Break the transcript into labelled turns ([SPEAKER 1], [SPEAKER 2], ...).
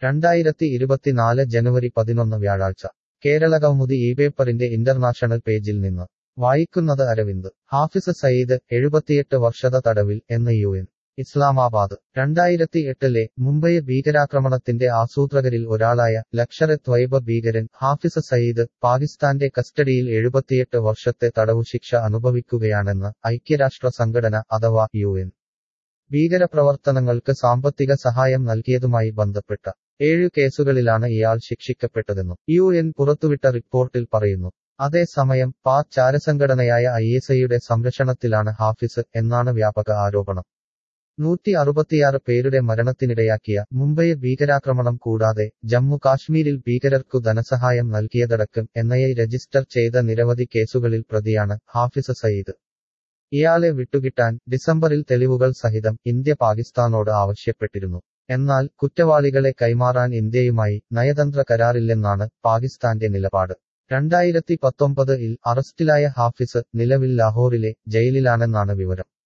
[SPEAKER 1] രണ്ടായിരത്തി ഇരുപത്തിനാല് ജനുവരി പതിനൊന്ന് വ്യാഴാഴ്ച കേരളകൗമുദി ഈ പേപ്പറിന്റെ ഇന്റർനാഷണൽ പേജിൽ നിന്ന് വായിക്കുന്നത് അരവിന്ദ് ഹാഫിസ് സയ്യിദ് എഴുപത്തിയെട്ട് വർഷത തടവിൽ എന്ന് യു എൻ ഇസ്ലാമാബാദ് രണ്ടായിരത്തി എട്ടിലെ മുംബൈ ഭീകരാക്രമണത്തിന്റെ ആസൂത്രകരിൽ ഒരാളായ ലക്ഷറെ ത്വൈബ ഭീകരൻ ഹാഫിസ് സയ്യിദ് പാകിസ്ഥാന്റെ കസ്റ്റഡിയിൽ എഴുപത്തിയെട്ട് വർഷത്തെ തടവുശിക്ഷ അനുഭവിക്കുകയാണെന്ന് ഐക്യരാഷ്ട്ര സംഘടന അഥവാ യു എൻ ഭീകരപ്രവർത്തനങ്ങൾക്ക് സാമ്പത്തിക സഹായം നൽകിയതുമായി ബന്ധപ്പെട്ട ഏഴു കേസുകളിലാണ് ഇയാൾ ശിക്ഷിക്കപ്പെട്ടതെന്നും യു എൻ പുറത്തുവിട്ട റിപ്പോർട്ടിൽ പറയുന്നു അതേസമയം പാക് ചാരസംഘടനയായ ഐ എസ് ഐയുടെ സംരക്ഷണത്തിലാണ് ഹാഫിസ് എന്നാണ് വ്യാപക ആരോപണം നൂറ്റി അറുപത്തിയാറ് പേരുടെ മരണത്തിനിടയാക്കിയ മുംബൈ ഭീകരാക്രമണം കൂടാതെ ജമ്മു കാശ്മീരിൽ ഭീകരർക്കു ധനസഹായം നൽകിയതടക്കം എൻഐ രജിസ്റ്റർ ചെയ്ത നിരവധി കേസുകളിൽ പ്രതിയാണ് ഹാഫിസ് സയ്യിദ് ഇയാളെ വിട്ടുകിട്ടാൻ ഡിസംബറിൽ തെളിവുകൾ സഹിതം ഇന്ത്യ പാകിസ്ഥാനോട് ആവശ്യപ്പെട്ടിരുന്നു എന്നാൽ കുറ്റവാളികളെ കൈമാറാൻ ഇന്ത്യയുമായി നയതന്ത്ര കരാറില്ലെന്നാണ് പാകിസ്ഥാന്റെ നിലപാട് രണ്ടായിരത്തി പത്തൊമ്പതിൽ അറസ്റ്റിലായ ഹാഫിസ് നിലവിൽ ലാഹോറിലെ ജയിലിലാണെന്നാണ് വിവരം